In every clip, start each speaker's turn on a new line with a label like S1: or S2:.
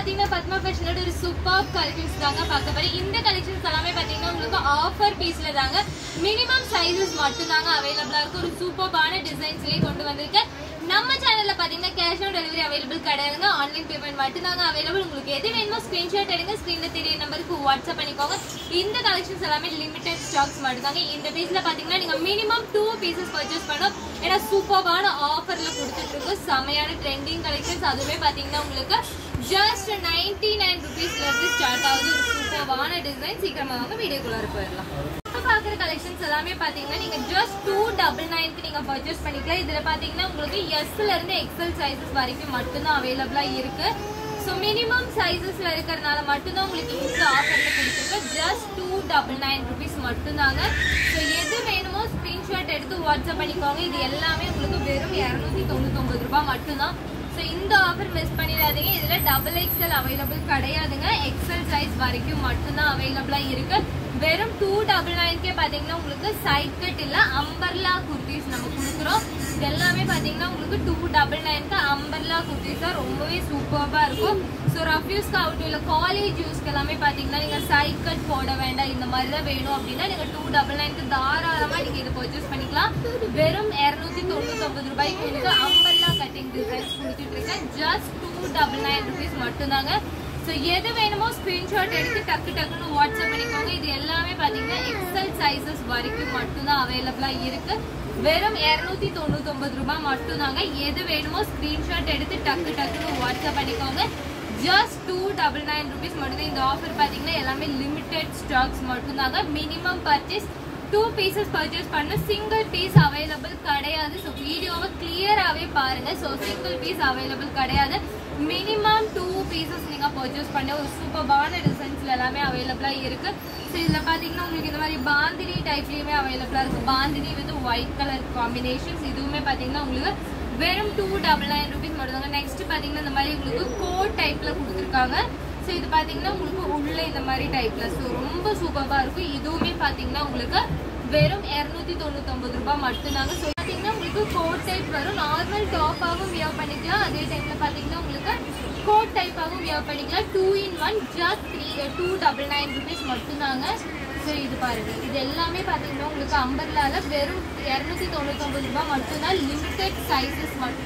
S1: பாத்தீங்கன்னா பத்மா ஃபேஷனோட ஒரு super collections தாங்க பார்க்க போறேன் இந்த கலெக்ஷன்ஸ் எல்லாமே பாத்தீங்கன்னா உங்களுக்கு ஆஃபர் பீஸ்ல தாங்க மினிமம் சைஸஸ் மட்டும் தாங்க அவைலபிளா இருக்கு ஒரு சூப்பர்பான டிசைன்ஸ்லயே கொண்டு வந்திருக்கேன் நம்ம சேனல்ல பாத்தீங்கன்னா கேஷ் ஆன் டெலிவரி அவைலபிள் கிடையாதுங்க ஆன்லைன் பேமெண்ட் மட்டும் தாங்க அவைலபிள் உங்களுக்கு எது வேணுமோ ஸ்கிரீன்ஷாட் எடுங்க ஸ்கிரீன்ல தெரிய நம்பருக்கு வாட்ஸ்அப் பண்ணிக்கோங்க இந்த கலெக்ஷன்ஸ் எல்லாமே லிமிடெட் ஸ்டாக்ஸ் மட்டும் தாங்க இந்த பீஸ்ல பாத்தீங்கன்னா நீங்க மினிமம் டூ பீசஸ் பர்ச்சேஸ் பண்ணணும் ஏன்னா சூப்பர்பான ஆஃபர்ல கொடுத்துட்டு இருக்கோம் செமையான ட்ரெண்டிங் கலெக்ஷன்ஸ் அதுவே பாத்தீங்கன்னா உங்களுக்கு ஜஸ்ட் நைன்டி நைன் ருபீஸ்ல இருந்து ஸ்டார்ட் ஆகுது ஒரு சூப்பர்பான டிசைன் சீக்கிரமா வாங்க வீடியோக்குள்ளார போயிடலாம் இப்ப பாக்குற கலெக்ஷன்ஸ் எல்லாமே பாத்தீங்கன்னா நீங்க ஜஸ்ட் டூ டபுள் நைன்க்கு நீங்க பர்ச்சேஸ் பண்ணிக்கலாம் இதுல பாத்தீங்கன்னா உங்களுக்கு எஸ்ல இருந்து எக்ஸல் சைஸஸ் வரைக்கும் மட்டும்தான் அவைலபிளா இருக்கு ஸோ மினிமம் சைஸஸ்ல இருக்கிறதுனால மட்டும்தான் உங்களுக்கு இந்த ஆஃபர்ல கொடுத்துருக்கு just two double nine rupees மட்டும்தாங்க ஸோ எது வேணுமோ ஸ்கிரீன்ஷாட் எடுத்து வாட்ஸ்அப் பண்ணிக்கோங்க இது எல்லாமே உங்களுக்கு வெறும் இரநூத்தி தொண்ணூத்தொம்பது ரூபாய் மட்டும்தான் ஸோ இந்த ஆஃபர் மிஸ் பண்ணிடாதீங்க இதுல டபுள் எக்ஸ்எல் அவைலபிள் கிடையாதுங்க எக்ஸ்எல் சைஸ் வரைக்கும் மட்டும்தான் அவைலபிளா இருக்கு வெறும் டூ டபுள் நைன்கே பாத்தீங்கன்னா உங்களுக்கு சைட் கட் இல்ல அம்பர்லா குர்த்திஸ் நம்ம கொடுக்குறோம் இது எல்லாமே பாத்தீங்கன்னா உங்களுக்கு டூ டபுள் நைன்க்கு அம்பர்லா குர்த்திஸ் தான் ரொம்பவே சூப்பர்பா இருக்கும் ஸோ ரஃப் யூஸ்க்கு அவுட் இல்லை காலேஜ் யூஸ்க்கு எல்லாமே பாத்தீங்கன்னா நீங்க சைட் கட் போட வேண்டாம் இந்த மாதிரி தான் வேணும் அப்படின்னா நீங்க டூ டபுள் நைன்க்கு தாராளமா நீங்க இதை பர்ச்சேஸ் பண்ணிக்கலாம் வெறும் இரநூத்தி தொண்ணூத்தொன்பது ரூபாய்க்கு உங்களுக்கு அம்பர்லா கட்டிங் டிசைன்ஸ் கொடுத்துட்டு இருக்கேன் just two double nine rupees மட்டும்தாங்க ஸோ எது வேணுமோ ஸ்க்ரீன்ஷாட் எடுத்து டக்கு டக்குன்னு வாட்ஸ்அப் பண்ணிக்கோங்க இது எல்லாமே பார்த்தீங்கன்னா எக்ஸல் சைஸஸ் வரைக்கும் மட்டும்தான் அவைலபிளாக இருக்கு வெறும் இரநூத்தி தொண்ணூத்தொம்பது ரூபாய் மட்டும்தாங்க எது வேணுமோ ஸ்க்ரீன்ஷாட் எடுத்து டக்கு டக்குன்னு வாட்ஸ்அப் பண்ணிக்கோங்க just two double nine rupees மட்டும்தான் இந்த ஆஃபர் பார்த்தீங்கன்னா எல்லாமே லிமிடெட் ஸ்டாக்ஸ் மட்டும்தாங்க minimum purchase two pieces purchase பண்ண சிங்கிள் பீஸ் அவைலபிள் கிடையாது ஸோ வீடியோவை கிளியராகவே பாருங்க ஸோ சிங்கிள் பீஸ் அவைலபிள் கிடையாது மினிமம் டூ பீசஸ் நீங்கள் பர்ச்சேஸ் பண்ண ஒரு சூப்பர்பான டிசைன்ஸ்ல எல்லாமே அவைலபிளாக இருக்கு ஸோ இதில் பார்த்தீங்கன்னா உங்களுக்கு இந்த மாதிரி பாந்தினி டைப்லேயுமே அவைலபிளாக இருக்கு bandhani with white colour combinations இதுவுமே பார்த்தீங்கன்னா உங்களுக்கு வெறும் டூ டபுள் நைன் ருபீஸ் மட்டும்தாங்க நெக்ஸ்ட் பார்த்தீங்கன்னா இந்த மாதிரி உங்களுக்கு கோட் டைப்பில் கொடுத்துருக்காங்க ஸோ இது பார்த்தீங்கன்னா உங்களுக்கு உள்ள இந்த மாதிரி டைப்ல ஸோ ரொம்ப சூப்பராக இருக்கும் இதுவுமே பார்த்தீங்கன்னா உங்களுக்கு வெறும் இரநூத்தி தொண்ணூத்தொம்பது ரூபாய் மட்டும்தாங்க ஸோ பார்த்தீங்கன்னா உங்களுக்கு கோட் டைப் வரும் நார்மல் டாப்பாகவும் வியர் பண்ணிக்கலாம் அதே டைம்ல பார்த்தீங்கன்னா உங்களுக்கு கோட் டைப்பாகவும் வியர் பண்ணிக்கலாம் two in one just three two double nine rupees மட்டும்தாங்க ஸோ இது பாருங்க இது எல்லாமே பார்த்தீங்கன்னா உங்களுக்கு அம்பர்லால வெறும் இரநூத்தி தொண்ணூத்தொம்பது ரூபாய் மட்டும்தான் லிமிடெட் சைஸஸ் மட்டும்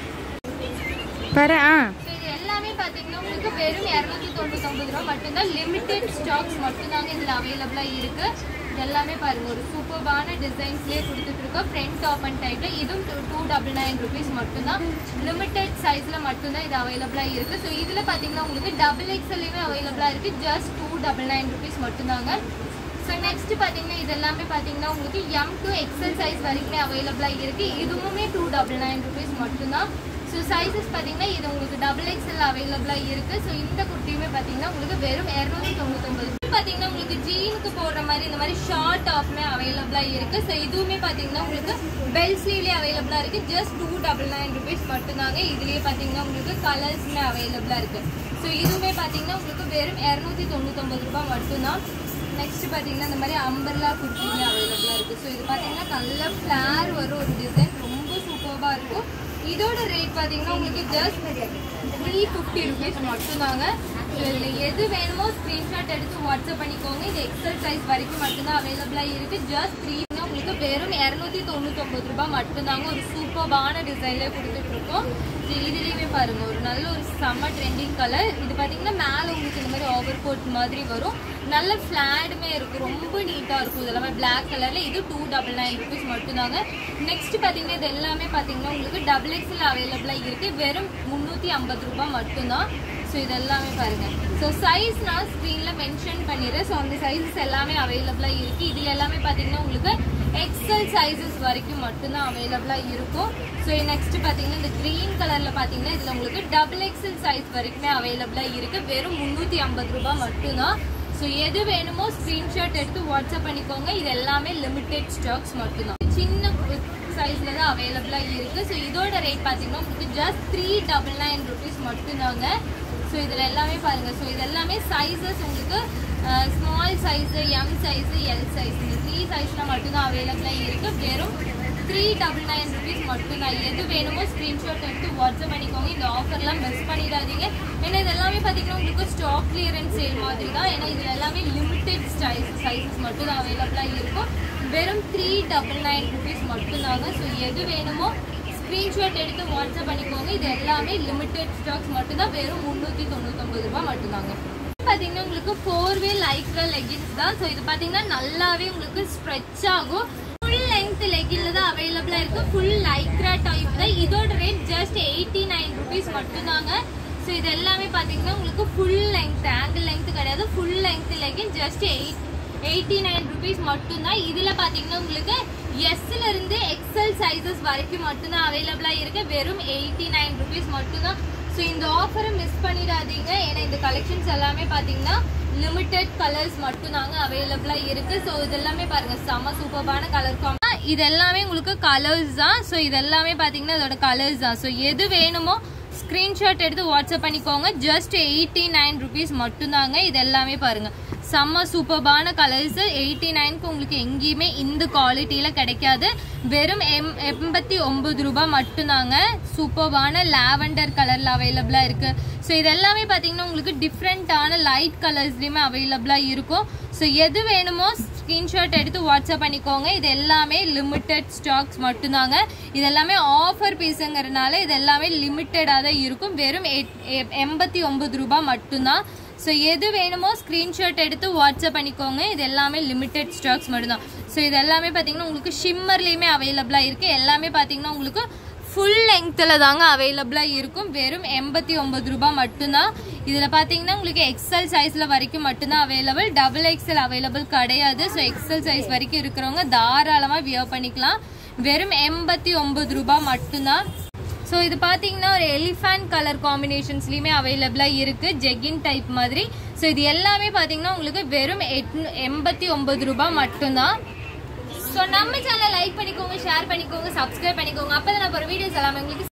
S2: பர ஆ
S1: So, இது எல்லாமே பாத்தீங்கன்னா உங்களுக்கு வெறும் இரநூத்தி தொண்ணூத்தொம்பது ரூபா மட்டும்தான் லிமிடெட் ஸ்டாக்ஸ் மட்டும்தாங்க இதுல அவைலபிளா இருக்கு இது எல்லாமே பாருங்க ஒரு சூப்பர்பான டிசைன்ஸ்லயே கொடுத்துட்டு இருக்கோம் ஃப்ரண்ட் டாப் அண்ட் டைப்ல இதுவும் two two double nine rupees மட்டும்தான் லிமிடெட் சைஸ்ல மட்டும்தான் இது அவைலபிளா இருக்கு ஸோ இதுல பாத்தீங்கன்னா உங்களுக்கு டபுள் எக்ஸ்எல்லையுமே அவைலபிளா இருக்கு just two double nine rupees மட்டும்தாங்க ஸோ நெக்ஸ்ட் பார்த்தீங்கன்னா இது எல்லாமே பார்த்தீங்கன்னா உங்களுக்கு எம் டு எக்ஸல் சைஸ் வரைக்குமே அவைலபிளாக இருக்குது இதுவுமே டூ டபுள் நைன் ருபீஸ் மட்டும்தான் ஸோ சைஸஸ் பார்த்தீங்கன்னா இது உங்களுக்கு டபுள் எக்ஸ்எல் அவைலபிளாக இருக்குது ஸோ இந்த குர்த்தியுமே பார்த்தீங்கன்னா உங்களுக்கு வெறும் இரநூத்தி தொண்ணூத்தொம்பது பார்த்தீங்கன்னா உங்களுக்கு ஜீனுக்கு போடுற மாதிரி இந்த மாதிரி ஷார்ட் டாப்மே அவைலபிளாக இருக்குது ஸோ இதுவுமே பார்த்தீங்கன்னா உங்களுக்கு பெல் ஸ்லீவ்லேயே அவைலபிளாக இருக்குது just two double nine rupees மட்டும்தாங்க இதுலேயே பார்த்தீங்கன்னா உங்களுக்கு கலர்ஸுமே அவைலபிளாக இருக்குது ஸோ இதுவுமே பார்த்தீங்கன்னா உங்களுக்கு வெறும் இரநூத்தி தொண்ணூத்தொம்பது ரூபாய் மட்டும்தான் நெக்ஸ்ட் பார்த்தீங்கன்னா இந்த மாதிரி அம்பர்லா குர்த்திங்க அவைலபிளாக இருக்குது ஸோ இது பார்த்தீங்கன்னா நல்ல ஃப்ளார் வரும் ஒரு டிசைன் ரொம்ப சூப்பராக இருக்கும் இதோட ரேட் பார்த்தீங்கன்னா உங்களுக்கு ஜஸ்ட் த்ரீ ஃபிஃப்டி ருபீஸ் மட்டும்தாங்க ஸோ இதில் எது வேணுமோ ஸ்க்ரீன்ஷாட் எடுத்து வாட்ஸ்அப் பண்ணிக்கோங்க இது எக்ஸல் சைஸ் வரைக்கும் மட்டும்தான் அவைலபிளாக இருக்குது ஜஸ்ட் த்ரீ உங்களுக்கு வெறும் இரநூத்தி தொண்ணூத்தொம்பது ரூபாய் மட்டும்தாங்க ஒரு சூப்பர்பான டிசைன்லேயே கொடுத்துட்ருக்கோம் ஸோ இதுலேயுமே பாருங்க ஒரு நல்ல ஒரு செம்ம ட்ரெண்டிங் கலர் இது பார்த்தீங்கன்னா மேலே உங்களுக்கு இந்த மாதிரி ஓவர் கோட் மாதிரி வரும் நல்ல ஃப்ளாடுமே இருக்கும் ரொம்ப நீட்டாக இருக்கும் இது எல்லாமே பிளாக் கலரில் இது டூ டபுள் நைன் ருபீஸ் மட்டும்தாங்க நெக்ஸ்ட் பார்த்தீங்கன்னா இது எல்லாமே பார்த்தீங்கன்னா உங்களுக்கு டபுள் எக்ஸில் அவைலபிளாக இருக்குது வெறும் முந்நூற்றி ஐம்பது ரூபாய் மட்டும்தான் ஸோ இது எல்லாமே பாருங்க ஸோ சைஸ் நான் ஸ்க்ரீனில் மென்ஷன் பண்ணிடுறேன் ஸோ அந்த சைஸஸ் எல்லாமே அவைலபிளாக இருக்குது இதில் எல்லாமே பார்த்தீங்கன்னா உங்களுக்கு எக்ஸல் சைஸஸ் வரைக்கும் மட்டும்தான் அவைலபிளாக இருக்கும் ஸோ நெக்ஸ்ட் பார்த்தீங்கன்னா இந்த க்ரீன் கலரில் பார்த்தீங்கன்னா இதில் உங்களுக்கு டபுள் எக்ஸல் சைஸ் வரைக்குமே அவைலபிளாக இருக்குது வெறும் முந்நூற்றி ஐம்பது ரூபாய் மட்டும்தான் ஸோ எது வேணுமோ ஸ்க்ரீன்ஷாட் எடுத்து வாட்ஸ்அப் பண்ணிக்கோங்க இது எல்லாமே லிமிடெட் ஸ்டாக்ஸ் மட்டும்தான் சின்ன சைஸ்ல தான் அவைலபிளாக இருக்கு ஸோ இதோட ரேட் பார்த்தீங்கன்னா உங்களுக்கு just three double nine rupees மட்டும்தாங்க ஸோ இதில் எல்லாமே பாருங்க ஸோ இது எல்லாமே சைஸஸ் உங்களுக்கு small size M size L size இந்த த்ரீ சைஸில் மட்டும்தான் அவைலபிளாக இருக்கு வெறும் த்ரீ டபுள் நைன் ருபீஸ் மட்டும்தான் எது வேணுமோ ஸ்க்ரீன்ஷாட் எடுத்து வாட்ஸ்அப் பண்ணிக்கோங்க இந்த ஆஃபர்லாம் மிஸ் பண்ணிடாதீங்க ஏன்னா இது எல்லாமே பார்த்தீங்கன்னா உங்களுக்கு ஸ்டாக் கிளியரன்ஸ் சேல் மாதிரி தான் ஏன்னா இது எல்லாமே லிமிடெட் சைஸ் சைஸஸ் மட்டும் தான் அவைலபிளாக இருக்கும் வெறும் த்ரீ டபுள் நைன் ருபீஸ் மட்டும்தாங்க ஸோ எது வேணுமோ ஸ்க்ரீன்ஷாட் எடுத்து வாட்ஸ்அப் பண்ணிக்கோங்க இது எல்லாமே லிமிடெட் ஸ்டாக்ஸ் மட்டும்தான் வெறும் முந்நூற்றி தொண்ணூத்தொம்பது ரூபாய் மட்டும்தாங்க பார்த்தீங்கன்னா உங்களுக்கு ஃபோர் வே லைக்ரா லெகின்ஸ் தான் ஸோ இது பார்த்தீங்கன்னா நல்லாவே உங்களுக்கு ஸ்ட்ரெச் ஆகும் ஃபுல் லெங்த் லெகின்ல தான் அவைலபிளாக இருக்கு ஃபுல் லைக்ரா டைப் தான் இதோட rate just eighty nine rupees மட்டும்தாங்க ஸோ இது எல்லாமே பார்த்தீங்கன்னா உங்களுக்கு ஃபுல் லெங்த் ஆங்கிள் லெங்த் கிடையாது full length legging just eight eighty nine rupees மட்டும்தான் இதில் பார்த்தீங்கன்னா உங்களுக்கு எஸ்ல இருந்து எக்ஸல் சைஸஸ் வரைக்கும் மட்டும்தான் அவைலபிளாக இருக்கு வெறும் எயிட்டி நைன் ருபீஸ் மட்டும்தான் ஸோ இந்த ஆஃபரை மிஸ் பண்ணிடாதீங்க ஏன்னா இந்த கலெக்ஷன்ஸ் எல்லாமே பார்த்தீங்கன்னா லிமிடெட் கலர்ஸ் மட்டும்தாங்க அவைலபிளாக இருக்கு ஸோ இது எல்லாமே பாருங்க செம சூப்பர்பான கலர் காம் இது எல்லாமே உங்களுக்கு கலர்ஸ் தான் ஸோ இது எல்லாமே பார்த்தீங்கன்னா இதோட கலர்ஸ் தான் ஸோ எது வேணுமோ ஸ்க்ரீன்ஷாட் எடுத்து வாட்ஸ்அப் பண்ணிக்கோங்க ஜஸ்ட் எயிட்டி நைன் ருபீஸ் மட்டும்தாங்க இது எல்லாமே பாருங்க செம்ம சூப்பர்பான கலர்ஸ் எயிட்டி நைனுக்கு உங்களுக்கு எங்கேயுமே இந்த குவாலிட்டியில் கிடைக்காது வெறும் எம் எண்பத்தி ஒம்பது ரூபாய் மட்டும்தாங்க சூப்பர்பான லாவெண்டர் கலரில் அவைலபிளாக இருக்கு ஸோ இது எல்லாமே பார்த்தீங்கன்னா உங்களுக்கு டிஃப்ரெண்ட்டான லைட் கலர்ஸ்லையுமே அவைலபிளாக இருக்கும் ஸோ எது வேணுமோ ஸ்க்ரீன்ஷாட் எடுத்து வாட்ஸ்அப் பண்ணிக்கோங்க இது எல்லாமே லிமிட்டட் ஸ்டாக்ஸ் மட்டும்தாங்க இது எல்லாமே ஆஃபர் பீஸுங்கிறதுனால இது எல்லாமே லிமிட்டடாக தான் இருக்கும் வெறும் எண்பத்தி ஒம்பது ரூபாய் மட்டும்தான் ஸோ எது வேணுமோ ஸ்க்ரீன்ஷாட் எடுத்து வாட்ஸ்அப் பண்ணிக்கோங்க இது எல்லாமே லிமிட்டட் ஸ்டாக்ஸ் மட்டும்தான் ஸோ இது எல்லாமே பார்த்தீங்கன்னா உங்களுக்கு ஷிம்மர்லேயுமே அவைலபிளாக இருக்குது எல்லாமே பார்த்தீங்கன்னா உங்களுக்கு ஃபுல் லெங்த்தில் தாங்க அவைலபிளாக இருக்கும் வெறும் எண்பத்தி ஒம்பது ரூபாய் மட்டும்தான் இதில் பார்த்தீங்கன்னா உங்களுக்கு எக்ஸல் சைஸில் வரைக்கும் மட்டும்தான் அவைலபிள் டபுள் எக்ஸல் அவைலபிள் கிடையாது ஸோ எக்ஸல் சைஸ் வரைக்கும் இருக்கிறவங்க தாராளமாக வியர் பண்ணிக்கலாம் வெறும் எண்பத்தி ஒம்பது ரூபாய் மட்டும்தான் ஸோ இது பார்த்தீங்கன்னா ஒரு எலிஃபண்ட் கலர் காம்பினேஷன்ஸ்லையுமே அவைலபிளாக இருக்குது ஜெகின் டைப் மாதிரி ஸோ இது எல்லாமே பார்த்தீங்கன்னா உங்களுக்கு வெறும் எட்நூ எண்பத்தி ஒம்பது ரூபாய் மட்டும்தான் ஸோ நம்ம சேனலை லைக் பண்ணிக்கோங்க ஷேர் பண்ணிக்கோங்க சப்ஸ்கிரைப் பண்ணிக்கோங்க அப்போ தான் நான் ஒரு வீடியோஸ் எல்லாமே உங்களுக்கு